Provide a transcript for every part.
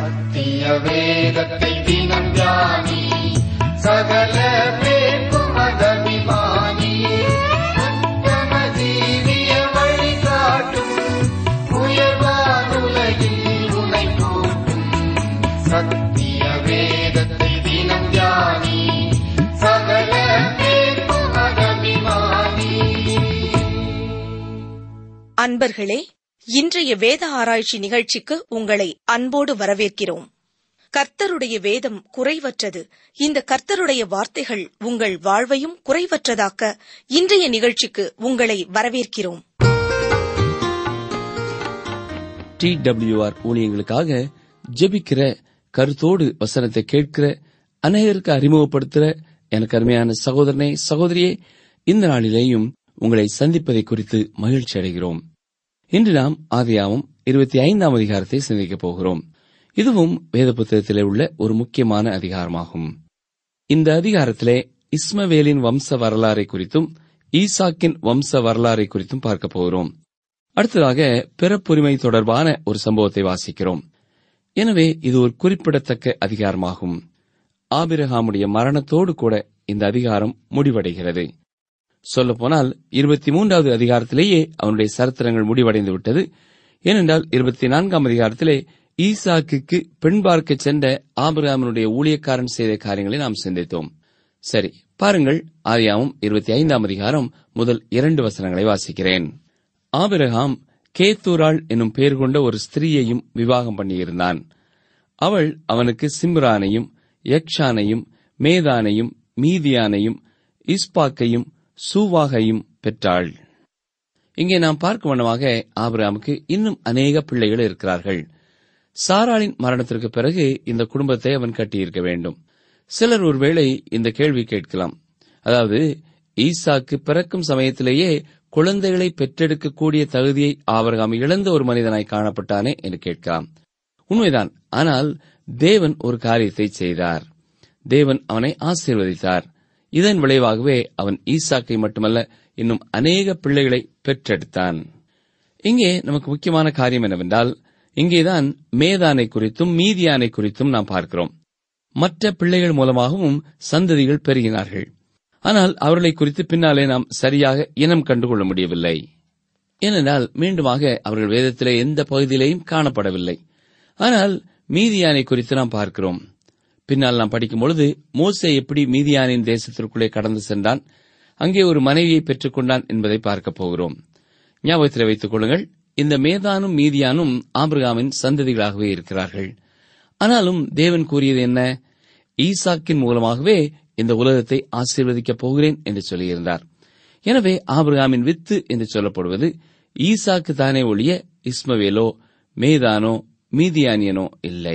சத்திய வேதத்தை தினம் தியானி சகல பேர்க்கும் அதபிமானி உத்தம ஜீவிய வழி காட்டும் உயர்வானுலகில் உனை கூட்டும் சத்திய வேதத்தை தினம் தியானி சகல பேர்க்கும் அதபிமானி அன்பர்களே இன்றைய வேத ஆராய்ச்சி நிகழ்ச்சிக்கு உங்களை அன்போடு வரவேற்கிறோம் கர்த்தருடைய வேதம் குறைவற்றது இந்த கர்த்தருடைய வார்த்தைகள் உங்கள் வாழ்வையும் குறைவற்றதாக்க இன்றைய நிகழ்ச்சிக்கு உங்களை வரவேற்கிறோம் டி டபிள்யூஆர் ஊழியங்களுக்காக ஜெபிக்கிற கருத்தோடு வசனத்தை கேட்கிற அநேகருக்கு அறிமுகப்படுத்துற எனக்கு அருமையான சகோதரனே சகோதரியே இந்த நாளிலேயும் உங்களை சந்திப்பதை குறித்து மகிழ்ச்சி அடைகிறோம் இன்று நாம் ஆதியாவும் இருபத்தி ஐந்தாம் அதிகாரத்தை சிந்திக்கப் போகிறோம் இதுவும் வேத புத்தகத்திலே உள்ள ஒரு முக்கியமான அதிகாரமாகும் இந்த அதிகாரத்திலே இஸ்மவேலின் வம்ச வரலாறை குறித்தும் ஈசாக்கின் வம்ச வரலாறை குறித்தும் பார்க்க போகிறோம் அடுத்ததாக பிறப்புரிமை தொடர்பான ஒரு சம்பவத்தை வாசிக்கிறோம் எனவே இது ஒரு குறிப்பிடத்தக்க அதிகாரமாகும் ஆபிரகாமுடைய மரணத்தோடு கூட இந்த அதிகாரம் முடிவடைகிறது சொல்லப்போனால் இருபத்தி மூன்றாவது அதிகாரத்திலேயே அவனுடைய சரித்திரங்கள் முடிவடைந்து விட்டது ஏனென்றால் இருபத்தி நான்காம் அதிகாரத்திலே ஈசாக்குக்கு பெண் பார்க்க சென்ற ஆபிரகாமனுடைய ஊழியக்காரன் செய்த காரியங்களை நாம் சிந்தித்தோம் சரி பாருங்கள் ஆதியாவும் இருபத்தி ஐந்தாம் அதிகாரம் முதல் இரண்டு வசனங்களை வாசிக்கிறேன் ஆபிரகாம் கேத்தூராள் என்னும் பெயர் கொண்ட ஒரு ஸ்திரீயையும் விவாகம் பண்ணியிருந்தான் அவள் அவனுக்கு சிம்ரானையும் யக்ஷானையும் மேதானையும் மீதியானையும் இஸ்பாக்கையும் சூவாகையும் பெற்றாள் இங்கே நாம் பார்க்கும் வண்ணமாக ஆபிரகாமுக்கு இன்னும் அநேக பிள்ளைகள் இருக்கிறார்கள் சாராளின் மரணத்திற்கு பிறகு இந்த குடும்பத்தை அவன் கட்டியிருக்க வேண்டும் சிலர் ஒருவேளை இந்த கேள்வி கேட்கலாம் அதாவது ஈசாக்கு பிறக்கும் சமயத்திலேயே குழந்தைகளை பெற்றெடுக்கக்கூடிய தகுதியை ஆபிரகாம் இழந்த ஒரு மனிதனாய் காணப்பட்டானே என்று கேட்கலாம் உண்மைதான் ஆனால் தேவன் ஒரு காரியத்தை செய்தார் தேவன் அவனை ஆசீர்வதித்தார் இதன் விளைவாகவே அவன் ஈசாக்கை மட்டுமல்ல இன்னும் அநேக பிள்ளைகளை பெற்றெடுத்தான் இங்கே நமக்கு முக்கியமான காரியம் என்னவென்றால் இங்கேதான் மேதானை குறித்தும் மீதியானை குறித்தும் நாம் பார்க்கிறோம் மற்ற பிள்ளைகள் மூலமாகவும் சந்ததிகள் பெருகினார்கள் ஆனால் அவர்களை குறித்து பின்னாலே நாம் சரியாக இனம் கண்டுகொள்ள முடியவில்லை ஏனென்றால் மீண்டுமாக அவர்கள் வேதத்திலே எந்த பகுதியிலேயும் காணப்படவில்லை ஆனால் மீதியானை குறித்து நாம் பார்க்கிறோம் பின்னால் நாம் படிக்கும் பொழுது மோசே எப்படி மீதியானின் தேசத்திற்குள்ளே கடந்து சென்றான் அங்கே ஒரு மனைவியை பெற்றுக் கொண்டான் என்பதை பார்க்கப் போகிறோம் ஞாபகத்தில் வைத்துக் கொள்ளுங்கள் இந்த மேதானும் மீதியானும் ஆபிரகாமின் சந்ததிகளாகவே இருக்கிறார்கள் ஆனாலும் தேவன் கூறியது என்ன ஈசாக்கின் மூலமாகவே இந்த உலகத்தை ஆசீர்வதிக்கப் போகிறேன் என்று சொல்லியிருந்தார் எனவே ஆபிரகாமின் வித்து என்று சொல்லப்படுவது ஈசாக்கு தானே ஒழிய இஸ்மவேலோ மேதானோ மீதியானியனோ இல்லை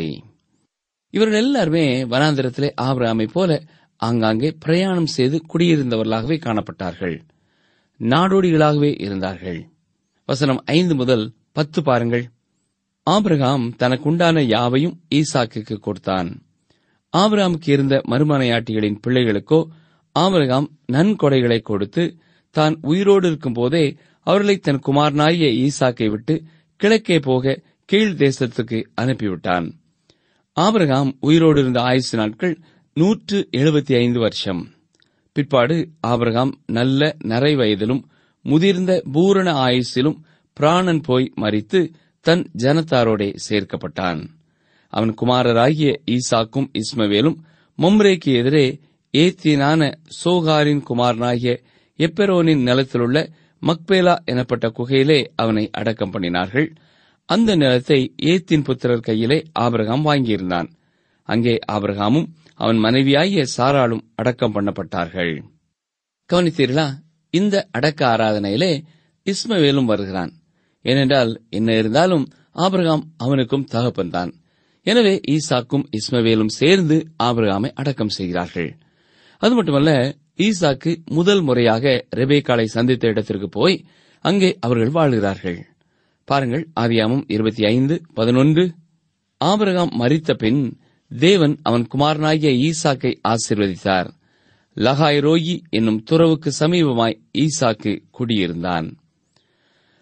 இவர்கள் எல்லாருமே வனாந்திரத்திலே ஆபிரகாமை போல ஆங்காங்கே பிரயாணம் செய்து குடியிருந்தவர்களாகவே காணப்பட்டார்கள் நாடோடிகளாகவே இருந்தார்கள் வசனம் ஐந்து முதல் பத்து பாருங்கள் ஆபிரகாம் தனக்குண்டான யாவையும் ஈசாக்குக்கு கொடுத்தான் ஆபிரகாமுக்கு இருந்த மறுமனையாட்டிகளின் பிள்ளைகளுக்கோ ஆபிரகாம் நன்கொடைகளை கொடுத்து தான் உயிரோடு இருக்கும் போதே அவர்களை தன் குமாரனாகிய ஈசாக்கை விட்டு கிழக்கே போக கீழ் தேசத்துக்கு அனுப்பிவிட்டான் ஆபிரகாம் உயிரோடு இருந்த ஆயுசு நாட்கள் நூற்று எழுபத்தி ஐந்து வருஷம் பிற்பாடு ஆபிரகாம் நல்ல நரை வயதிலும் முதிர்ந்த பூரண ஆயுசிலும் பிராணன் போய் மரித்து தன் ஜனத்தாரோடே சேர்க்கப்பட்டான் அவன் குமாரராகிய ஈசாக்கும் இஸ்மவேலும் மொம்ரேக்கு எதிரே ஏத்தியனான சோகாரின் குமாரனாகிய எப்பெரோனின் நிலத்திலுள்ள மக்பேலா எனப்பட்ட குகையிலே அவனை அடக்கம் பண்ணினார்கள் அந்த நிலத்தை ஏத்தின் புத்திரர் கையிலே ஆபிரகாம் வாங்கியிருந்தான் அங்கே ஆபிரகாமும் அவன் மனைவியாகிய சாராளும் அடக்கம் பண்ணப்பட்டார்கள் கவனித்தீர்களா இந்த அடக்க ஆராதனையிலே இஸ்மவேலும் வருகிறான் ஏனென்றால் என்ன இருந்தாலும் ஆபிரகாம் அவனுக்கும் தகப்பன்தான் எனவே ஈசாக்கும் இஸ்மவேலும் சேர்ந்து ஆபிரகாமை அடக்கம் செய்கிறார்கள் அது மட்டுமல்ல ஈசாக்கு முதல் முறையாக ரெபேக்காளை சந்தித்த இடத்திற்கு போய் அங்கே அவர்கள் வாழ்கிறார்கள் பாருங்கள் ஆதியாமம் இருபத்தி ஐந்து பதினொன்று ஆபிரகாம் மரித்த பின் தேவன் அவன் குமாரனாகிய ஈசாக்கை ஆசீர்வதித்தார் லகாய் ரோயி என்னும் துறவுக்கு சமீபமாய் ஈசாக்கு குடியிருந்தான்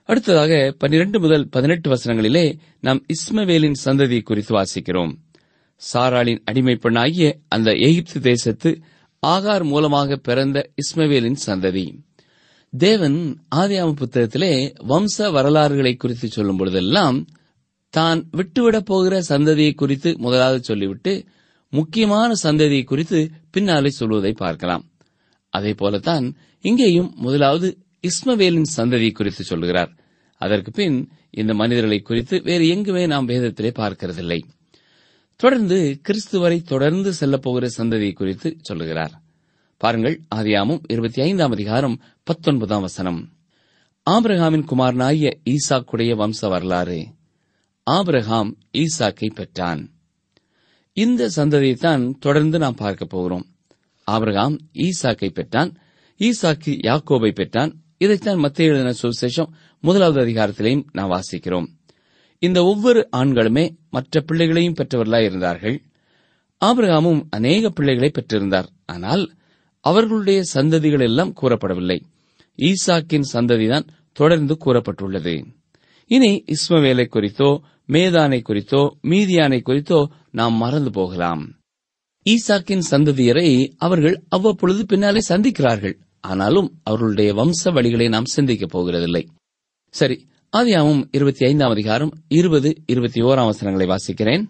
அடுத்ததாக பன்னிரண்டு முதல் பதினெட்டு வசனங்களிலே நாம் இஸ்மவேலின் சந்ததியை குறித்து வாசிக்கிறோம் சாராளின் அடிமை பெண்ணாகிய அந்த எகிப்து தேசத்து ஆகார் மூலமாக பிறந்த இஸ்மவேலின் சந்ததி தேவன் ஆதியாம புத்தகத்திலே வம்ச வரலாறுகளை குறித்து சொல்லும் பொழுதெல்லாம் தான் விட்டுவிடப் போகிற சந்ததியை குறித்து முதலாவது சொல்லிவிட்டு முக்கியமான சந்ததியை குறித்து பின்னாலே சொல்வதை பார்க்கலாம் அதே போலத்தான் இங்கேயும் முதலாவது இஸ்மவேலின் சந்ததியை குறித்து சொல்லுகிறார் அதற்கு பின் இந்த மனிதர்களை குறித்து வேறு எங்குமே நாம் வேதத்திலே பார்க்கிறதில்லை தொடர்ந்து கிறிஸ்துவரை தொடர்ந்து செல்லப் போகிற சந்ததியை குறித்து சொல்லுகிறார் பாருங்கள் ஆதியாமும் இருபத்தி ஐந்தாம் அதிகாரம் பத்தொன்பதாம் வசனம் ஆபிரகாமின் குமாரனாகிய ஈசாக்குடைய வம்ச வரலாறு ஆபிரகாம் ஈசாக்கை பெற்றான் இந்த சந்ததியைத்தான் தொடர்ந்து நாம் பார்க்க போகிறோம் ஆபிரகாம் ஈசாக்கை பெற்றான் ஈசாக்கு யாக்கோபை பெற்றான் இதைத்தான் மத்திய எழுதின சுவிசேஷம் முதலாவது அதிகாரத்திலேயும் நாம் வாசிக்கிறோம் இந்த ஒவ்வொரு ஆண்களுமே மற்ற பிள்ளைகளையும் பெற்றவர்களாய் இருந்தார்கள் ஆபிரகாமும் அநேக பிள்ளைகளை பெற்றிருந்தார் ஆனால் அவர்களுடைய சந்ததிகள் எல்லாம் கூறப்படவில்லை ஈசாக்கின் சந்ததிதான் தொடர்ந்து கூறப்பட்டுள்ளது இனி இஸ்மவேலை குறித்தோ மேதானை குறித்தோ மீதியானை குறித்தோ நாம் மறந்து போகலாம் ஈசாக்கின் சந்ததியரை அவர்கள் அவ்வப்பொழுது பின்னாலே சந்திக்கிறார்கள் ஆனாலும் அவர்களுடைய வம்ச வழிகளை நாம் சிந்திக்கப் போகிறதில்லை சரி ஆதியாமும் இருபத்தி ஐந்தாம் அதிகாரம் இருபது இருபத்தி ஓராம் வசனங்களை வாசிக்கிறேன்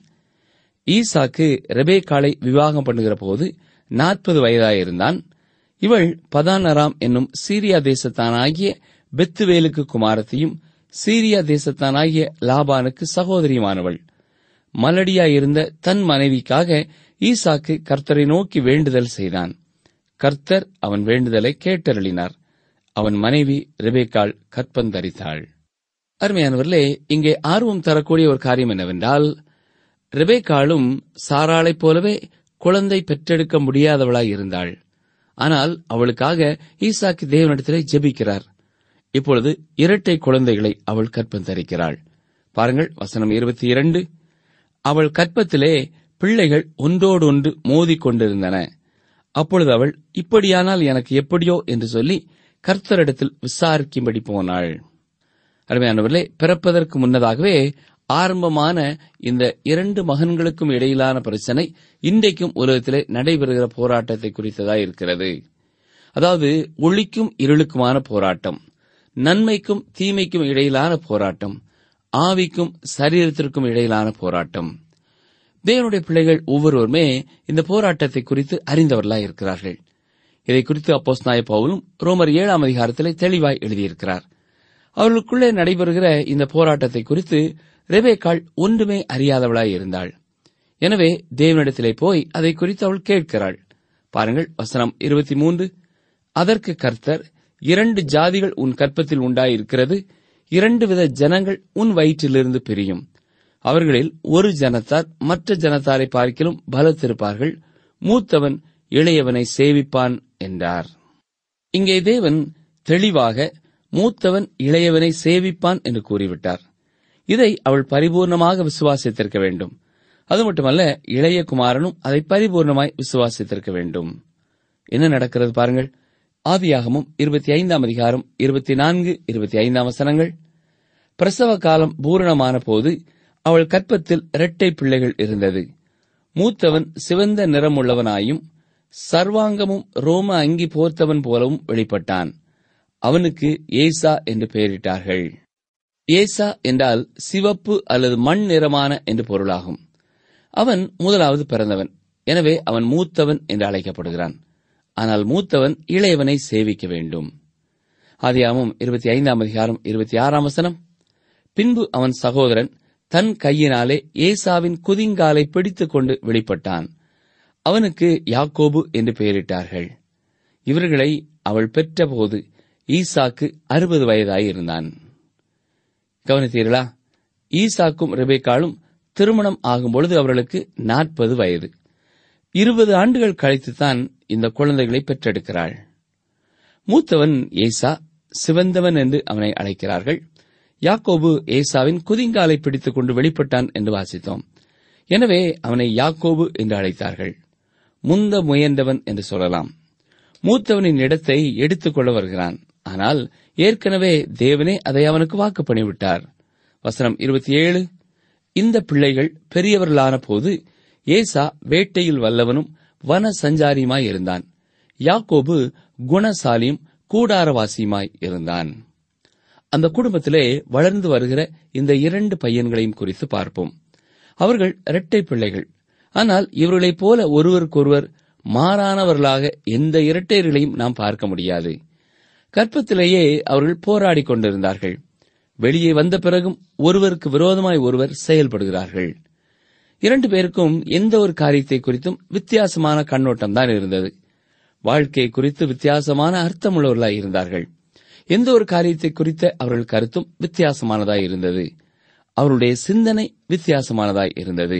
ஈசாக்கு ரெபேக்காளை விவாகம் பண்ணுகிற போது நாற்பது வயதாயிருந்தான் இவள் பதானராம் என்னும் சீரியா தேசத்தானாகிய பெத்துவேலுக்கு குமாரத்தையும் சீரியா தேசத்தானாகிய லாபானுக்கு சகோதரியுமானவள் மலடியாயிருந்த தன் மனைவிக்காக ஈசாக்கு கர்த்தரை நோக்கி வேண்டுதல் செய்தான் கர்த்தர் அவன் வேண்டுதலை கேட்டருளினார் அவன் மனைவி ரெபேக்காள் கற்பந்தரித்தாள் அருமையானவர்களே இங்கே ஆர்வம் தரக்கூடிய ஒரு காரியம் என்னவென்றால் ரெபேக்காளும் சாராளைப் போலவே குழந்தை பெற்றெடுக்க முடியாதவளாய் இருந்தாள் ஆனால் அவளுக்காக ஈசாக்கு தேவனிடத்திலே ஜெபிக்கிறார் இப்பொழுது இரட்டை குழந்தைகளை அவள் கற்பந்தரிக்கிறாள் பாருங்கள் வசனம் இருபத்தி இரண்டு அவள் கற்பத்திலே பிள்ளைகள் ஒன்றோடொன்று மோதிக் கொண்டிருந்தன அப்பொழுது அவள் இப்படியானால் எனக்கு எப்படியோ என்று சொல்லி கர்த்தரிடத்தில் விசாரிக்கும்படி போனாள் அருமையானவர்களே பிறப்பதற்கு முன்னதாகவே ஆரம்பமான இந்த இரண்டு மகன்களுக்கும் இடையிலான பிரச்சனை இன்றைக்கும் உலகத்திலே நடைபெறுகிற போராட்டத்தை குறித்ததாய் இருக்கிறது அதாவது ஒளிக்கும் இருளுக்குமான போராட்டம் நன்மைக்கும் தீமைக்கும் இடையிலான போராட்டம் ஆவிக்கும் சரீரத்திற்கும் இடையிலான போராட்டம் தேவனுடைய பிள்ளைகள் ஒவ்வொருவருமே இந்த போராட்டத்தை குறித்து அறிந்தவர்களாய் இருக்கிறார்கள் இதை குறித்து அப்போஸ் நாய பவுலும் ரோமர் ஏழாம் அதிகாரத்திலே தெளிவாய் எழுதியிருக்கிறார் அவர்களுக்குள்ளே நடைபெறுகிற இந்த போராட்டத்தை குறித்து ரெபேக்காள் ஒன்றுமே அறியாதவளாய் இருந்தாள் எனவே தேவனிடத்திலே போய் அதை குறித்து அவள் கேட்கிறாள் பாருங்கள் வசனம் இருபத்தி மூன்று அதற்கு கர்த்தர் இரண்டு ஜாதிகள் உன் கற்பத்தில் உண்டாயிருக்கிறது இரண்டு வித ஜனங்கள் உன் வயிற்றிலிருந்து பிரியும் அவர்களில் ஒரு ஜனத்தார் மற்ற ஜனத்தாரை பார்க்கிலும் பலத்திருப்பார்கள் மூத்தவன் இளையவனை சேவிப்பான் என்றார் இங்கே தேவன் தெளிவாக மூத்தவன் இளையவனை சேவிப்பான் என்று கூறிவிட்டார் இதை அவள் பரிபூர்ணமாக விசுவாசித்திருக்க வேண்டும் அது மட்டுமல்ல இளைய குமாரனும் அதை பரிபூர்ணமாய் விசுவாசித்திருக்க வேண்டும் என்ன நடக்கிறது பாருங்கள் ஆதியாகமும் இருபத்தி ஐந்தாம் அதிகாரம் இருபத்தி நான்கு இருபத்தி ஐந்தாம் வசனங்கள் பிரசவ காலம் பூரணமான போது அவள் கற்பத்தில் இரட்டை பிள்ளைகள் இருந்தது மூத்தவன் சிவந்த நிறமுள்ளவனாயும் சர்வாங்கமும் ரோம அங்கி போர்த்தவன் போலவும் வெளிப்பட்டான் அவனுக்கு ஏசா என்று பெயரிட்டார்கள் ஏசா என்றால் சிவப்பு அல்லது மண் நிறமான என்று பொருளாகும் அவன் முதலாவது பிறந்தவன் எனவே அவன் மூத்தவன் என்று அழைக்கப்படுகிறான் ஆனால் மூத்தவன் இளையவனை சேவிக்க வேண்டும் ஆதியாமம் இருபத்தி ஐந்தாம் அதிகாரம் இருபத்தி ஆறாம் வசனம் பின்பு அவன் சகோதரன் தன் கையினாலே ஏசாவின் குதிங்காலை பிடித்துக் கொண்டு வெளிப்பட்டான் அவனுக்கு யாக்கோபு என்று பெயரிட்டார்கள் இவர்களை அவள் பெற்றபோது ஈசாக்கு அறுபது வயதாயிருந்தான் கவனித்தீர்களா ஈசாக்கும் ரெபேக்காலும் திருமணம் ஆகும்பொழுது அவர்களுக்கு நாற்பது வயது இருபது ஆண்டுகள் கழித்துத்தான் இந்த குழந்தைகளை பெற்றெடுக்கிறாள் மூத்தவன் ஏசா சிவந்தவன் என்று அவனை அழைக்கிறார்கள் யாக்கோபு ஏசாவின் குதிங்காலை பிடித்துக் கொண்டு வெளிப்பட்டான் என்று வாசித்தோம் எனவே அவனை யாக்கோபு என்று அழைத்தார்கள் முந்த முயன்றவன் என்று சொல்லலாம் மூத்தவனின் இடத்தை எடுத்துக் கொள்ள வருகிறான் ஆனால் ஏற்கனவே தேவனே அதை அவனுக்கு வாக்கு பண்ணிவிட்டார் வசனம் இருபத்தி ஏழு இந்த பிள்ளைகள் பெரியவர்களான போது ஏசா வேட்டையில் வல்லவனும் வன சஞ்சாரியுமாய் இருந்தான் யாக்கோபு குணசாலியும் கூடாரவாசியுமாய் இருந்தான் அந்த குடும்பத்திலே வளர்ந்து வருகிற இந்த இரண்டு பையன்களையும் குறித்து பார்ப்போம் அவர்கள் இரட்டை பிள்ளைகள் ஆனால் இவர்களைப் போல ஒருவருக்கொருவர் மாறானவர்களாக எந்த இரட்டையர்களையும் நாம் பார்க்க முடியாது கற்பத்திலேயே அவர்கள் போராடிக் கொண்டிருந்தார்கள் வெளியே வந்த பிறகும் ஒருவருக்கு விரோதமாய் ஒருவர் செயல்படுகிறார்கள் இரண்டு பேருக்கும் எந்த ஒரு காரியத்தை குறித்தும் வித்தியாசமான கண்ணோட்டம் தான் இருந்தது வாழ்க்கை குறித்து வித்தியாசமான அர்த்தமுள்ளவர்களாய் இருந்தார்கள் எந்த ஒரு காரியத்தை குறித்த அவர்கள் கருத்தும் வித்தியாசமானதாய் இருந்தது அவருடைய சிந்தனை வித்தியாசமானதாய் இருந்தது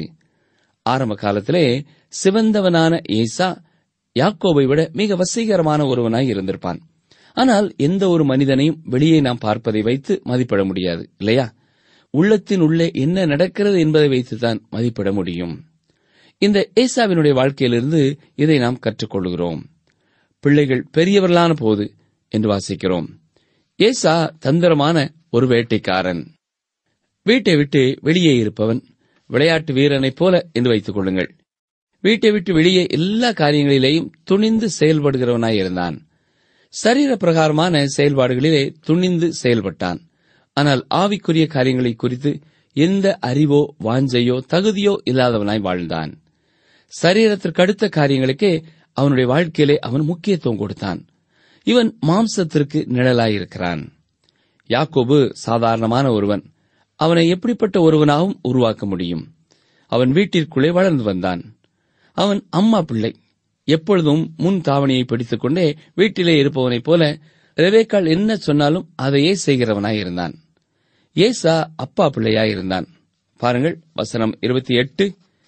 ஆரம்ப காலத்திலே சிவந்தவனான ஏசா யாக்கோபை விட மிக வசீகரமான ஒருவனாய் இருந்திருப்பான் ஆனால் எந்த ஒரு மனிதனையும் வெளியே நாம் பார்ப்பதை வைத்து மதிப்பிட முடியாது இல்லையா உள்ளத்தின் உள்ளே என்ன நடக்கிறது என்பதை வைத்துதான் மதிப்பிட முடியும் இந்த ஏசாவினுடைய வாழ்க்கையிலிருந்து இதை நாம் கற்றுக்கொள்கிறோம் பிள்ளைகள் பெரியவர்களான போது என்று வாசிக்கிறோம் ஏசா தந்திரமான ஒரு வேட்டைக்காரன் வீட்டை விட்டு வெளியே இருப்பவன் விளையாட்டு வீரனைப் போல என்று வைத்துக் கொள்ளுங்கள் வீட்டை விட்டு வெளியே எல்லா காரியங்களிலேயும் துணிந்து செயல்படுகிறவனாய் இருந்தான் சரீர பிரகாரமான செயல்பாடுகளிலே துணிந்து செயல்பட்டான் ஆனால் ஆவிக்குரிய காரியங்களை குறித்து எந்த அறிவோ வாஞ்சையோ தகுதியோ இல்லாதவனாய் வாழ்ந்தான் சரீரத்திற்கு அடுத்த காரியங்களுக்கே அவனுடைய வாழ்க்கையிலே அவன் முக்கியத்துவம் கொடுத்தான் இவன் மாம்சத்திற்கு நிழலாயிருக்கிறான் யாக்கோபு சாதாரணமான ஒருவன் அவனை எப்படிப்பட்ட ஒருவனாகவும் உருவாக்க முடியும் அவன் வீட்டிற்குள்ளே வளர்ந்து வந்தான் அவன் அம்மா பிள்ளை எப்பொழுதும் முன் தாவணியை பிடித்துக் கொண்டே வீட்டிலே இருப்பவனைப் போல ரெவேக்காள் என்ன சொன்னாலும் அதையே செய்கிறவனாய் இருந்தான் ஏசா அப்பா பிள்ளையாய் இருந்தான் பாருங்கள் வசனம் இருபத்தி எட்டு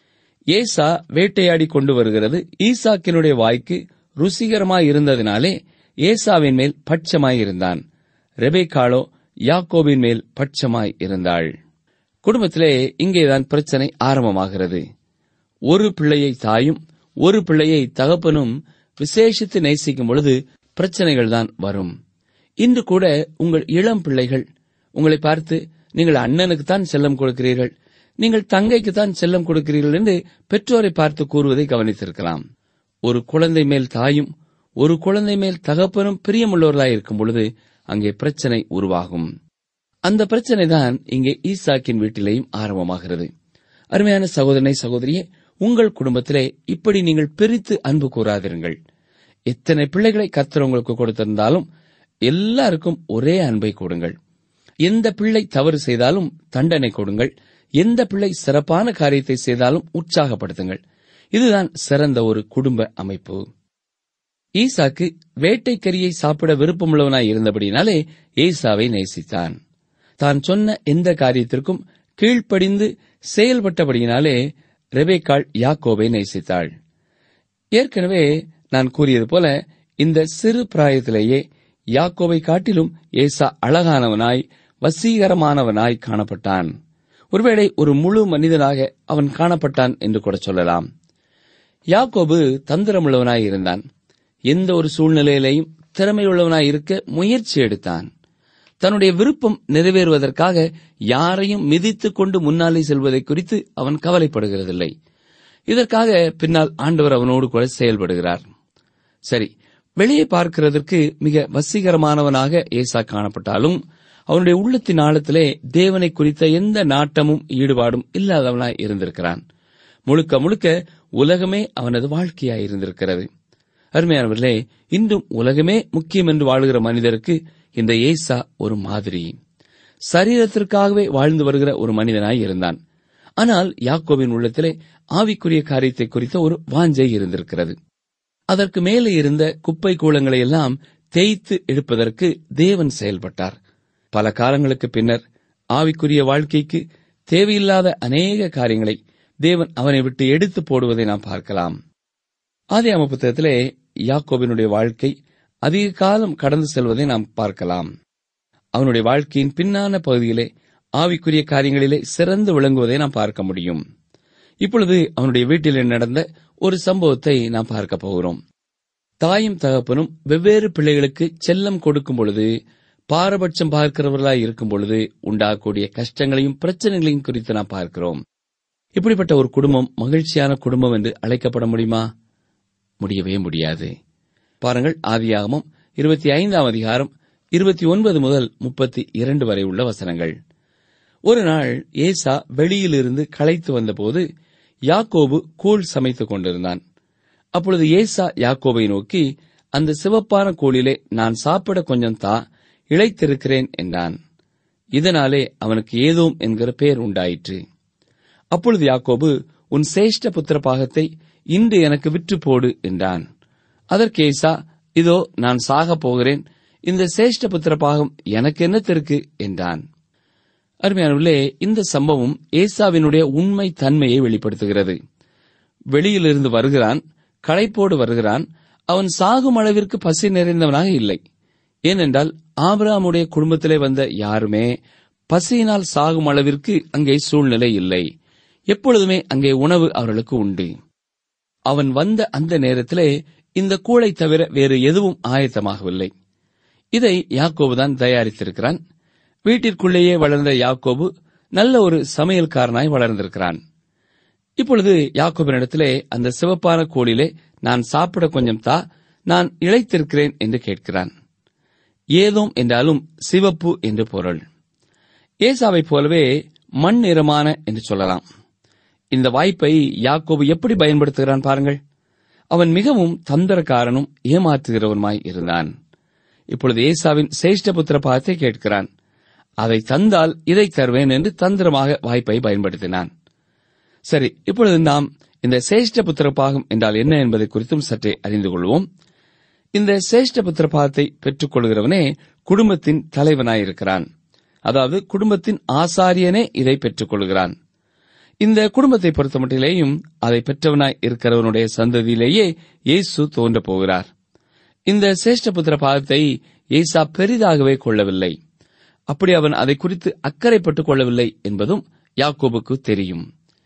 ஏசா வேட்டையாடி கொண்டு வருகிறது ஈசாக்கினுடைய வாய்க்கு ருசிகரமாய் இருந்ததினாலே ஏசாவின் மேல் பட்சமாய் இருந்தான் ரெபேக்காளோ யாக்கோபின் மேல் பட்சமாய் இருந்தாள் குடும்பத்திலே இங்கேதான் பிரச்சனை ஆரம்பமாகிறது ஒரு பிள்ளையை தாயும் ஒரு பிள்ளையை தகப்பனும் விசேஷித்து நேசிக்கும் பொழுது பிரச்சனைகள் தான் வரும் இன்று கூட உங்கள் இளம் பிள்ளைகள் உங்களை பார்த்து நீங்கள் அண்ணனுக்குத்தான் செல்லம் கொடுக்கிறீர்கள் நீங்கள் தங்கைக்குத்தான் செல்லம் கொடுக்கிறீர்கள் என்று பெற்றோரை பார்த்து கூறுவதை கவனித்திருக்கலாம் ஒரு குழந்தை மேல் தாயும் ஒரு குழந்தை மேல் தகப்பனும் பிரியமுள்ளவர்களாய் இருக்கும் பொழுது அங்கே பிரச்சனை உருவாகும் அந்த பிரச்சனை தான் இங்கே ஈசாக்கின் வீட்டிலேயும் ஆரம்பமாகிறது அருமையான சகோதரனை சகோதரியே உங்கள் குடும்பத்திலே இப்படி நீங்கள் பிரித்து அன்பு கூறாதிருங்கள் எத்தனை பிள்ளைகளை கர்த்தர் உங்களுக்கு கொடுத்திருந்தாலும் எல்லாருக்கும் ஒரே அன்பை கொடுங்கள் எந்த பிள்ளை தவறு செய்தாலும் தண்டனை கொடுங்கள் எந்த பிள்ளை சிறப்பான காரியத்தை செய்தாலும் உற்சாகப்படுத்துங்கள் இதுதான் சிறந்த ஒரு குடும்ப அமைப்பு ஈசாக்கு வேட்டைக்கரியை சாப்பிட விருப்பமுள்ளவனாய் இருந்தபடினாலே ஏசாவை நேசித்தான் தான் சொன்ன எந்த காரியத்திற்கும் கீழ்ப்படிந்து செயல்பட்டபடியினாலே ரெபேக்காள் யாக்கோபை நேசித்தாள் ஏற்கனவே நான் கூறியது போல இந்த சிறு பிராயத்திலேயே யாக்கோவை காட்டிலும் ஏசா அழகானவனாய் வசீகரமானவனாய் காணப்பட்டான் ஒருவேளை ஒரு முழு மனிதனாக அவன் காணப்பட்டான் என்று கூட சொல்லலாம் யாக்கோபு தந்திரமுள்ளவனாய் இருந்தான் எந்த ஒரு சூழ்நிலையிலையும் திறமையுள்ளவனாய் இருக்க முயற்சி எடுத்தான் தன்னுடைய விருப்பம் நிறைவேறுவதற்காக யாரையும் மிதித்துக் கொண்டு முன்னாலே செல்வதை குறித்து அவன் கவலைப்படுகிறதில்லை இதற்காக பின்னால் ஆண்டவர் அவனோடு கூட செயல்படுகிறார் சரி வெளியே பார்க்கிறதற்கு மிக வசீகரமானவனாக ஏசா காணப்பட்டாலும் அவனுடைய உள்ளத்தின் ஆழத்திலே தேவனை குறித்த எந்த நாட்டமும் ஈடுபாடும் இல்லாதவனாய் இருந்திருக்கிறான் முழுக்க முழுக்க உலகமே அவனது வாழ்க்கையாய் இருந்திருக்கிறது அருமையானவர்களே இன்றும் உலகமே முக்கியம் என்று வாழுகிற மனிதருக்கு இந்த ஏசா ஒரு மாதிரி சரீரத்திற்காகவே வாழ்ந்து வருகிற ஒரு மனிதனாய் இருந்தான் ஆனால் யாக்கோவின் உள்ளத்திலே ஆவிக்குரிய காரியத்தை குறித்த ஒரு வாஞ்சை இருந்திருக்கிறது அதற்கு மேலே இருந்த குப்பை கூலங்களை எல்லாம் தேய்த்து எடுப்பதற்கு தேவன் செயல்பட்டார் பல காலங்களுக்கு பின்னர் ஆவிக்குரிய வாழ்க்கைக்கு தேவையில்லாத அநேக காரியங்களை தேவன் அவனை விட்டு எடுத்து போடுவதை நாம் பார்க்கலாம் ஆதியாம புத்தகத்திலே யாக்கோபினுடைய வாழ்க்கை அதிக காலம் கடந்து செல்வதை நாம் பார்க்கலாம் அவனுடைய வாழ்க்கையின் பின்னான பகுதியிலே ஆவிக்குரிய காரியங்களிலே சிறந்து விளங்குவதை நாம் பார்க்க முடியும் இப்பொழுது அவனுடைய வீட்டிலே நடந்த ஒரு சம்பவத்தை நாம் பார்க்க போகிறோம் தாயும் தகப்பனும் வெவ்வேறு பிள்ளைகளுக்கு செல்லம் கொடுக்கும் பொழுது பாரபட்சம் பார்க்கிறவர்களாய் இருக்கும் பொழுது உண்டாகக்கூடிய கஷ்டங்களையும் பிரச்சனைகளையும் குறித்து நாம் பார்க்கிறோம் இப்படிப்பட்ட ஒரு குடும்பம் மகிழ்ச்சியான குடும்பம் என்று அழைக்கப்பட முடியுமா முடியவே முடியாது பாருங்கள் ஆதியாகமம் இருபத்தி ஐந்தாம் அதிகாரம் இருபத்தி ஒன்பது முதல் முப்பத்தி இரண்டு வரை உள்ள வசனங்கள் ஒரு நாள் ஏசா வெளியிலிருந்து களைத்து வந்தபோது யாக்கோபு கூழ் சமைத்துக் கொண்டிருந்தான் அப்பொழுது ஏசா யாக்கோபை நோக்கி அந்த சிவப்பான கூழிலே நான் சாப்பிட கொஞ்சம் தா இழைத்திருக்கிறேன் என்றான் இதனாலே அவனுக்கு ஏதோம் என்கிற பெயர் உண்டாயிற்று அப்பொழுது யாக்கோபு உன் சேஷ்ட புத்திர பாகத்தை இன்று எனக்கு விற்று போடு என்றான் அதற்கு ஏசா இதோ நான் சாகப் போகிறேன் இந்த சேஷ்ட புத்திர பாகம் எனக்கு என்னத்திற்கு என்றான் அருமையானவர்களே இந்த சம்பவம் ஏசாவினுடைய உண்மை தன்மையை வெளிப்படுத்துகிறது வெளியிலிருந்து வருகிறான் களைப்போடு வருகிறான் அவன் சாகும் அளவிற்கு பசி நிறைந்தவனாக இல்லை ஏனென்றால் ஆபிரகாமுடைய குடும்பத்திலே வந்த யாருமே பசியினால் சாகும் அளவிற்கு அங்கே சூழ்நிலை இல்லை எப்பொழுதுமே அங்கே உணவு அவர்களுக்கு உண்டு அவன் வந்த அந்த நேரத்திலே இந்த கூளை தவிர வேறு எதுவும் ஆயத்தமாகவில்லை இதை யாக்கோபுதான் தயாரித்திருக்கிறான் வீட்டிற்குள்ளேயே வளர்ந்த யாக்கோபு நல்ல ஒரு சமையல்காரனாய் வளர்ந்திருக்கிறான் இப்பொழுது யாக்கோபினிடத்திலே அந்த சிவப்பான கோளிலே நான் சாப்பிட கொஞ்சம் தா நான் இழைத்திருக்கிறேன் என்று கேட்கிறான் ஏதோம் என்றாலும் சிவப்பு என்று பொருள் ஏசாவைப் போலவே மண் நிறமான என்று சொல்லலாம் இந்த வாய்ப்பை யாக்கோபு எப்படி பயன்படுத்துகிறான் பாருங்கள் அவன் மிகவும் தந்திரக்காரனும் ஏமாற்றுகிறவனுமாய் இருந்தான் இப்பொழுது ஏசாவின் சேஷ்டபுத்திர பாகத்தை கேட்கிறான் அதை தந்தால் இதை தருவேன் என்று தந்திரமாக வாய்ப்பை பயன்படுத்தினான் சரி இப்பொழுது நாம் இந்த சேஷ்ட புத்திர பாகம் என்றால் என்ன என்பதை குறித்தும் சற்றே அறிந்து கொள்வோம் இந்த சேஷ்ட புத்திர பாகத்தை பெற்றுக் கொள்கிறவனே குடும்பத்தின் தலைவனாயிருக்கிறான் அதாவது குடும்பத்தின் ஆசாரியனே இதை பெற்றுக் கொள்கிறான் இந்த குடும்பத்தை பொறுத்தமட்டிலேயும் அதை பெற்றவனாய் இருக்கிறவனுடைய சந்ததியிலேயே இயேசு தோன்றப் போகிறார் இந்த சேஷ்டபுத்திர பாகத்தை ஏசா பெரிதாகவே கொள்ளவில்லை அப்படி அவன் அதை குறித்து அக்கறைப்பட்டுக் கொள்ளவில்லை என்பதும் யாக்கோபுக்கு தெரியும்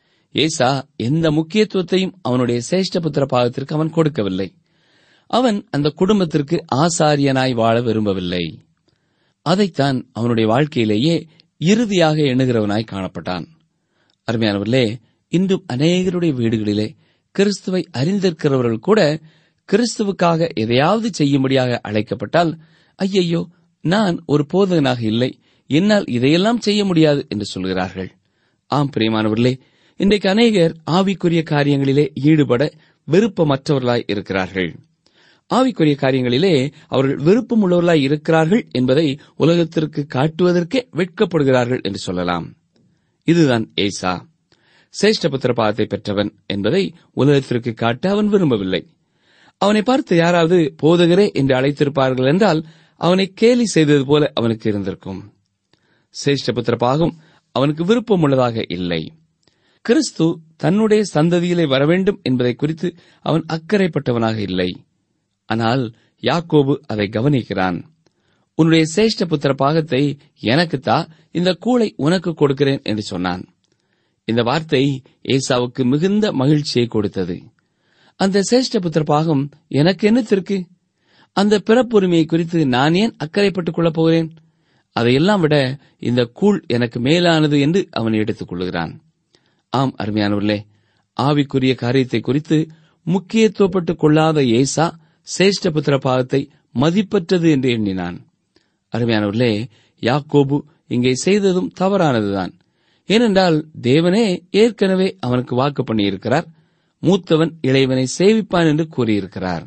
ஏசா எந்த முக்கியத்துவத்தையும் அவனுடைய சேஷ்டபுத்திர பாகத்திற்கு அவன் கொடுக்கவில்லை அவன் அந்த குடும்பத்திற்கு ஆசாரியனாய் வாழ விரும்பவில்லை அதைத்தான் அவனுடைய வாழ்க்கையிலேயே இறுதியாக எண்ணுகிறவனாய் காணப்பட்டான் அருமையானவர்களே இன்றும் அநேகருடைய வீடுகளிலே கிறிஸ்துவை அறிந்திருக்கிறவர்கள் கூட கிறிஸ்துவுக்காக எதையாவது செய்யும்படியாக அழைக்கப்பட்டால் ஐயையோ நான் ஒரு போதகனாக இல்லை என்னால் இதையெல்லாம் செய்ய முடியாது என்று சொல்கிறார்கள் ஆம் பிரியமானவர்களே இன்றைக்கு அநேகர் ஆவிக்குரிய காரியங்களிலே ஈடுபட விருப்பமற்றவர்களாய் இருக்கிறார்கள் ஆவிக்குரிய காரியங்களிலே அவர்கள் விருப்பமுள்ளவர்களாய் இருக்கிறார்கள் என்பதை உலகத்திற்கு காட்டுவதற்கே வெட்கப்படுகிறார்கள் என்று சொல்லலாம் இதுதான் ஏசா சேஷ்டபுத்திர பாதத்தை பெற்றவன் என்பதை உலகத்திற்கு காட்ட அவன் விரும்பவில்லை அவனை பார்த்து யாராவது போதகரே என்று அழைத்திருப்பார்கள் என்றால் அவனை கேலி செய்தது போல அவனுக்கு இருந்திருக்கும் சேஷ்டபுத்திர பாகம் அவனுக்கு விருப்பம் உள்ளதாக இல்லை கிறிஸ்து தன்னுடைய சந்ததியிலே வரவேண்டும் என்பதை குறித்து அவன் அக்கறைப்பட்டவனாக இல்லை ஆனால் யாக்கோபு அதை கவனிக்கிறான் உன்னுடைய சேஷ்ட புத்திர பாகத்தை எனக்குத்தா இந்த கூளை உனக்கு கொடுக்கிறேன் என்று சொன்னான் இந்த வார்த்தை ஏசாவுக்கு மிகுந்த மகிழ்ச்சியை கொடுத்தது அந்த சேஷ்ட புத்திர பாகம் எனக்கு என்னத்திற்கு அந்த பிறப்புரிமையை குறித்து நான் ஏன் அக்கறைப்பட்டுக் கொள்ளப் போகிறேன் அதையெல்லாம் விட இந்த கூழ் எனக்கு மேலானது என்று அவன் எடுத்துக் கொள்கிறான் ஆம் அருமையானவர்களே ஆவிக்குரிய காரியத்தை குறித்து முக்கியத்துவப்பட்டுக் கொள்ளாத ஏசா சேஷ்ட புத்திர பாகத்தை மதிப்பற்றது என்று எண்ணினான் அருமையானவர்களே யாக்கோபு இங்கே செய்ததும் தவறானதுதான் ஏனென்றால் தேவனே ஏற்கனவே அவனுக்கு வாக்கு பண்ணியிருக்கிறார் மூத்தவன் இளையவனை சேவிப்பான் என்று கூறியிருக்கிறார்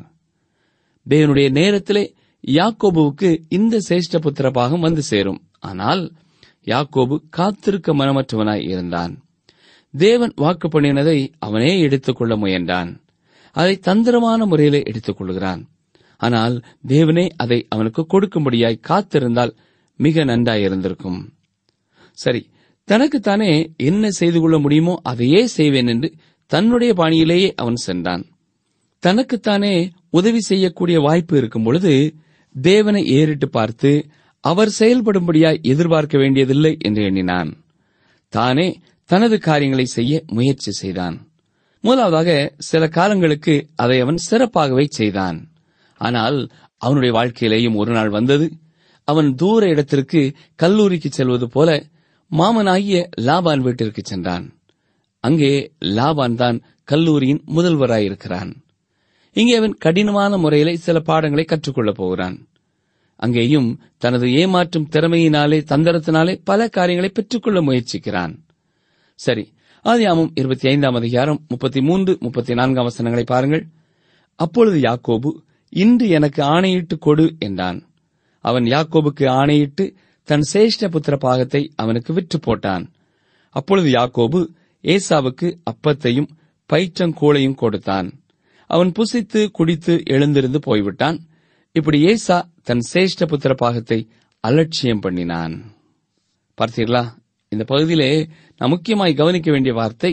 தேவனுடைய நேரத்திலே யாக்கோபுவுக்கு இந்த சேஷ்ட புத்திர பாகம் வந்து சேரும் ஆனால் யாக்கோபு காத்திருக்க மனமற்றவனாய் இருந்தான் தேவன் வாக்கு பண்ணினதை அவனே எடுத்துக்கொள்ள முயன்றான் அதை தந்திரமான முறையிலே எடுத்துக் கொள்கிறான் ஆனால் தேவனே அதை அவனுக்கு கொடுக்கும்படியாய் காத்திருந்தால் மிக நன்றாயிருந்திருக்கும் சரி தனக்குத்தானே என்ன செய்து கொள்ள முடியுமோ அதையே செய்வேன் என்று தன்னுடைய பாணியிலேயே அவன் சென்றான் தனக்குத்தானே உதவி செய்யக்கூடிய வாய்ப்பு இருக்கும் பொழுது தேவனை ஏறிட்டு பார்த்து அவர் செயல்படும்படியாய் எதிர்பார்க்க வேண்டியதில்லை என்று எண்ணினான் தானே தனது காரியங்களை செய்ய முயற்சி செய்தான் முதலாவதாக சில காலங்களுக்கு அதை அவன் சிறப்பாகவே செய்தான் ஆனால் அவனுடைய வாழ்க்கையிலேயும் ஒரு நாள் வந்தது அவன் தூர இடத்திற்கு கல்லூரிக்கு செல்வது போல மாமனாகிய லாபான் வீட்டிற்கு சென்றான் அங்கே லாபான் தான் கல்லூரியின் முதல்வராயிருக்கிறான் இங்கே அவன் கடினமான முறையிலே சில பாடங்களை கற்றுக்கொள்ளப் போகிறான் அங்கேயும் தனது ஏமாற்றும் திறமையினாலே தந்திரத்தினாலே பல காரியங்களை பெற்றுக்கொள்ள முயற்சிக்கிறான் சரி ஆதியாமம் இருபத்தி ஐந்தாம் அதிகாரம் முப்பத்தி மூன்று முப்பத்தி நான்காம் வசனங்களை பாருங்கள் அப்பொழுது யாக்கோபு இன்று எனக்கு ஆணையிட்டு கொடு என்றான் அவன் யாக்கோபுக்கு ஆணையிட்டு தன் சேஷ்ட புத்திர பாகத்தை அவனுக்கு விற்று போட்டான் அப்பொழுது யாக்கோபு ஏசாவுக்கு அப்பத்தையும் பயிற்றங்கூளையும் கொடுத்தான் அவன் புசித்து குடித்து எழுந்திருந்து போய்விட்டான் இப்படி ஏசா தன் சேஷ்ட புத்திர பாகத்தை அலட்சியம் பண்ணினான் பார்த்தீர்களா இந்த பகுதியிலே நான் முக்கியமாய் கவனிக்க வேண்டிய வார்த்தை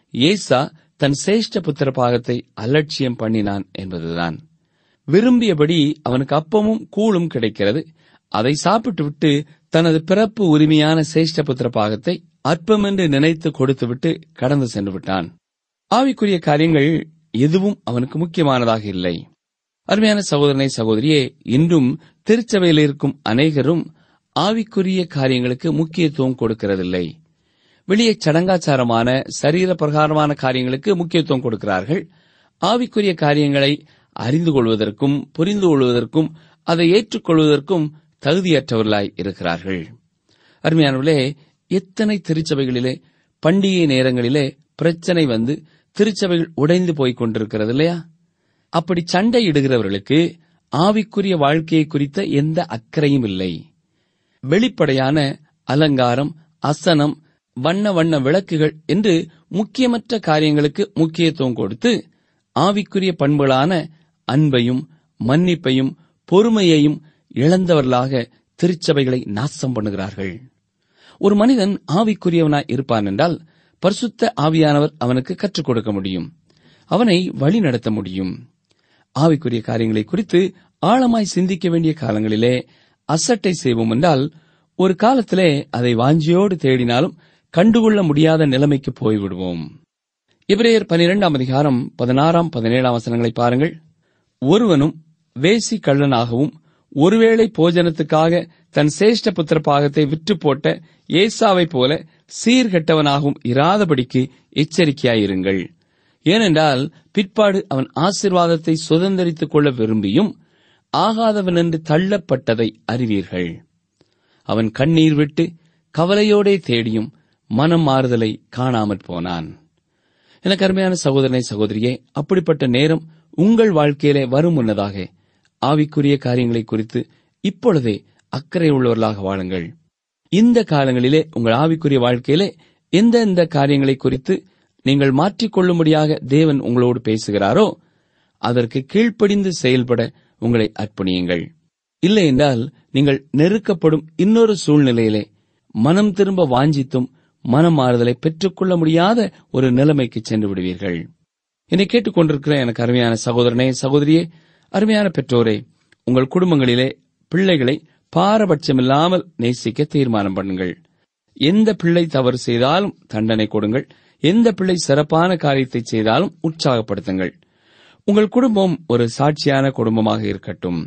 ஏசா தன் சேஷ்ட புத்திர பாகத்தை அலட்சியம் பண்ணினான் என்பதுதான் விரும்பியபடி அவனுக்கு அப்பமும் கூழும் கிடைக்கிறது அதை சாப்பிட்டுவிட்டு தனது பிறப்பு உரிமையான சேஷ்ட புத்திர பாகத்தை அற்பமென்று நினைத்து கொடுத்துவிட்டு கடந்து சென்று விட்டான் ஆவிக்குரிய காரியங்கள் எதுவும் அவனுக்கு முக்கியமானதாக இல்லை அருமையான சகோதரனை சகோதரியே இன்றும் திருச்சபையில் இருக்கும் அநேகரும் ஆவிக்குரிய காரியங்களுக்கு முக்கியத்துவம் கொடுக்கிறதில்லை வெளியே சடங்காச்சாரமான சரீர பிரகாரமான காரியங்களுக்கு முக்கியத்துவம் கொடுக்கிறார்கள் ஆவிக்குரிய காரியங்களை அறிந்து கொள்வதற்கும் புரிந்து கொள்வதற்கும் அதை ஏற்றுக்கொள்வதற்கும் தகுதியற்றவர்களாய் இருக்கிறார்கள் அருமையானவர்களே எத்தனை திருச்சபைகளிலே பண்டிகை நேரங்களிலே பிரச்சனை வந்து திருச்சபைகள் உடைந்து போய்க் கொண்டிருக்கிறது இல்லையா அப்படி சண்டையிடுகிறவர்களுக்கு ஆவிக்குரிய வாழ்க்கையை குறித்த எந்த அக்கறையும் இல்லை வெளிப்படையான அலங்காரம் அசனம் வண்ண வண்ண விளக்குகள் என்று முக்கியமற்ற காரியங்களுக்கு முக்கியத்துவம் கொடுத்து ஆவிக்குரிய பண்புகளான அன்பையும் மன்னிப்பையும் பொறுமையையும் இழந்தவர்களாக திருச்சபைகளை நாசம் பண்ணுகிறார்கள் ஒரு மனிதன் ஆவிக்குரியவனாய் இருப்பான் என்றால் பரிசுத்த ஆவியானவர் அவனுக்கு கற்றுக் கொடுக்க முடியும் அவனை வழி நடத்த முடியும் ஆவிக்குரிய காரியங்களை குறித்து ஆழமாய் சிந்திக்க வேண்டிய காலங்களிலே அசட்டை செய்வோம் என்றால் ஒரு காலத்திலே அதை வாஞ்சியோடு தேடினாலும் கண்டுகொள்ள முடியாத நிலைமைக்கு போய்விடுவோம் இவரையர் பனிரெண்டாம் அதிகாரம் பதினாறாம் பதினேழாம் வசனங்களை பாருங்கள் ஒருவனும் வேசி கள்ளனாகவும் ஒருவேளை போஜனத்துக்காக தன் சேஷ்ட புத்திர பாகத்தை விற்று போட்ட ஏசாவைப் போல சீர்கெட்டவனாகவும் இராதபடிக்கு எச்சரிக்கையாயிருங்கள் ஏனென்றால் பிற்பாடு அவன் ஆசிர்வாதத்தை சுதந்திரித்துக் கொள்ள விரும்பியும் ஆகாதவன் என்று தள்ளப்பட்டதை அறிவீர்கள் அவன் கண்ணீர் விட்டு கவலையோடே தேடியும் மனம் மாறுதலை காணாமற் போனான் எனக்கு அருமையான சகோதரனை சகோதரியே அப்படிப்பட்ட நேரம் உங்கள் வாழ்க்கையிலே வரும் முன்னதாக ஆவிக்குரிய காரியங்களை குறித்து இப்பொழுதே அக்கறை உள்ளவர்களாக வாழுங்கள் இந்த காலங்களிலே உங்கள் ஆவிக்குரிய வாழ்க்கையிலே எந்தெந்த காரியங்களை குறித்து நீங்கள் மாற்றிக்கொள்ளும்படியாக தேவன் உங்களோடு பேசுகிறாரோ அதற்கு கீழ்ப்படிந்து செயல்பட உங்களை அர்ப்பணியுங்கள் இல்லை என்றால் நீங்கள் நெருக்கப்படும் இன்னொரு சூழ்நிலையிலே மனம் திரும்ப வாஞ்சித்தும் மனம் மாறுதலை பெற்றுக்கொள்ள முடியாத ஒரு நிலைமைக்கு சென்று விடுவீர்கள் என்னை கேட்டுக்கொண்டிருக்கிற எனக்கு அருமையான சகோதரனே சகோதரியே அருமையான பெற்றோரே உங்கள் குடும்பங்களிலே பிள்ளைகளை பாரபட்சமில்லாமல் நேசிக்க தீர்மானம் பண்ணுங்கள் எந்த பிள்ளை தவறு செய்தாலும் தண்டனை கொடுங்கள் எந்த பிள்ளை சிறப்பான காரியத்தை செய்தாலும் உற்சாகப்படுத்துங்கள் உங்கள் குடும்பம் ஒரு சாட்சியான குடும்பமாக இருக்கட்டும்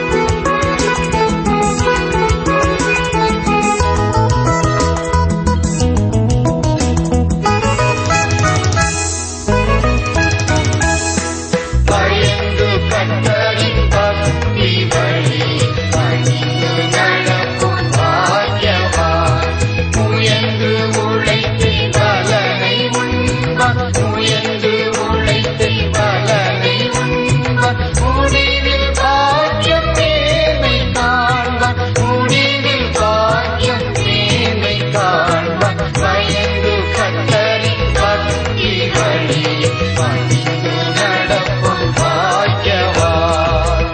பயந்து கத்தரின் பக்தி வழி பணிந்து நடக்கும் பாக்கியவான் முயன்று உழைத்து பலனை உண்பான் முயன்று உழைத்து பலனை உண்பான் முடிவில் பாக்கியம் மேன்மை காண்பான் முடிவில் பாக்கியம் மேன்மை காண்பான் பயந்து கத்தரின் பக்தி வழி பணிந்து நடக்கும் பாக்கியவான்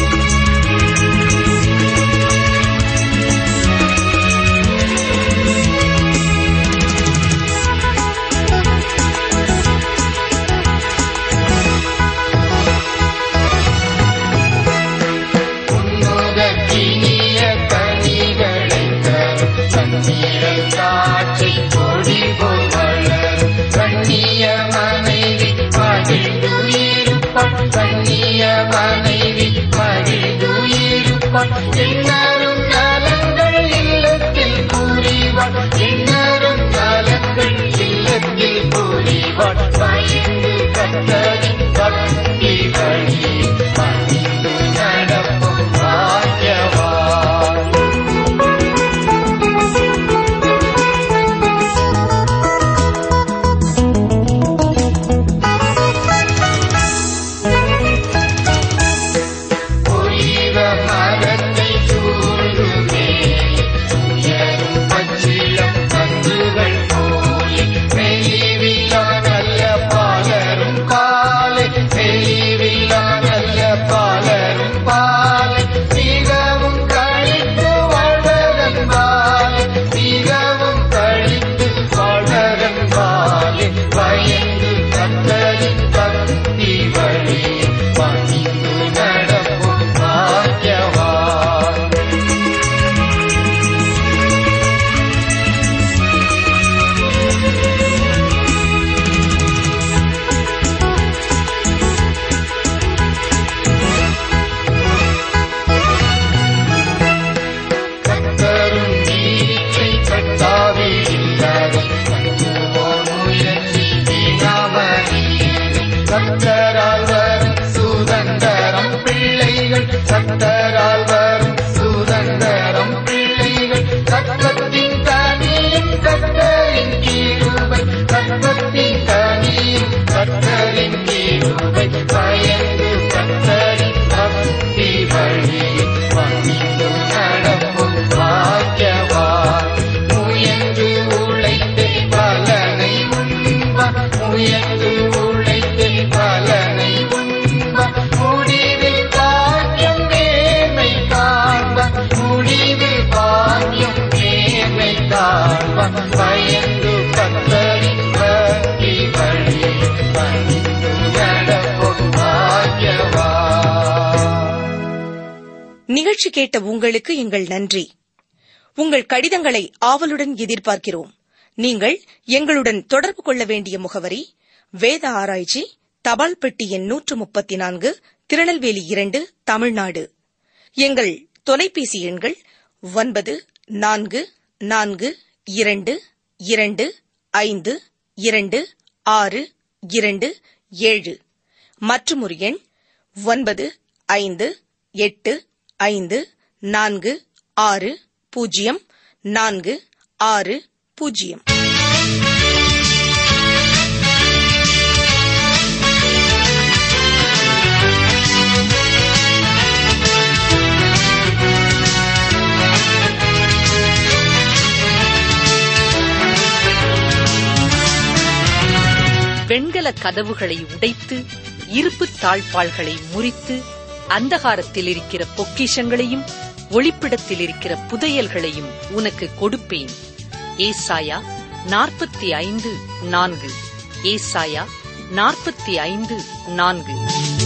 உன்னுதற்கினிய கனிகளை தரும் கண்ணீரல் காட்சி கொடி போல் வளரும் கண்ணிய மனைவி மகிழ்ந்து இருப்பாள் கண்ணிய மனைவி நடப்பான் எண்ணரும் நலங்கள் இல்லத்தில் புரிவான் எண்ணரும் நலங்கள் இல்லத்தில் புரிவான் பயந்து கத்தரின் பக்தி வழி பணிந்து நடப்பும் பாக்கியவான் பொய்வ மரத்தை சூழ்ந்துமே உயரும் பச்சிளம் கன்றுகள் போலே மெய்வில்லா நல்ல பாலரும் பாலை மெய்வில்லா நல்ல பாலரும் பாலை மிகவும் கழித்து வாழ்வதன் பாலை மிகவும் கழித்து வாழ்வதன் பாலை பயந்து கத்தரின் பக்தி வழி பணிந்து நடக்கும் பாக்கியவான் கத்தரும் நீச்சை கட்டாவி இல்லாத கண்டுவோர் முயற்சி வீணாமறியே கத்தரால் வரும் சுதந்திரம் பிள்ளைகள் கத்தரால் வரும் சுதந்திரம் பிள்ளைகள் கற்பத்தின் கனியும் கத்தரின் கீழுவை கற்பத்தின் கனியும் கத்தரின் கீழுவை பயந்து கத்தரின் பக்தி வழி பணிந்து நடக்கும் பாக்கியவான் முயன்று உழைத்தே பலனை உண்பான் முயன்று உழைத்தே பலனை உண்பான் முடிவில் பாக்கியம் மேன்மை காண்பான் முடிவில் பாக்கியம் மேன்மை காண்பான் பயந்து கத்தரின் பக்தி வழி பணிந்து நடக்கும் பாக்கியவான் நிகழ்ச்சி கேட்ட உங்களுக்கு எங்கள் நன்றி உங்கள் கடிதங்களை ஆவலுடன் எதிர்பார்க்கிறோம் நீங்கள் எங்களுடன் தொடர்பு கொள்ள வேண்டிய முகவரி வேத ஆராய்ச்சி தபால் பெட்டி எண் நூற்று முப்பத்தி நான்கு திருநெல்வேலி இரண்டு தமிழ்நாடு எங்கள் தொலைபேசி எண்கள் ஒன்பது நான்கு நான்கு இரண்டு இரண்டு ஐந்து இரண்டு ஆறு இரண்டு ஏழு மற்றும் ஒரு எண் ஒன்பது ஐந்து எட்டு ஐந்து நான்கு ஆறு பூஜ்ஜியம் நான்கு ஆறு பூஜ்ஜியம் வெண்கல கதவுகளை உடைத்து இருப்பு தாழ்பாள்களை முறித்து அந்தகாரத்தில் இருக்கிற பொக்கிஷங்களையும் ஒளிப்பிடத்தில் இருக்கிற புதையல்களையும் உனக்கு கொடுப்பேன் ஏசாயா நாற்பத்தி ஐந்து நான்கு ஏசாயா நாற்பத்தி ஐந்து நான்கு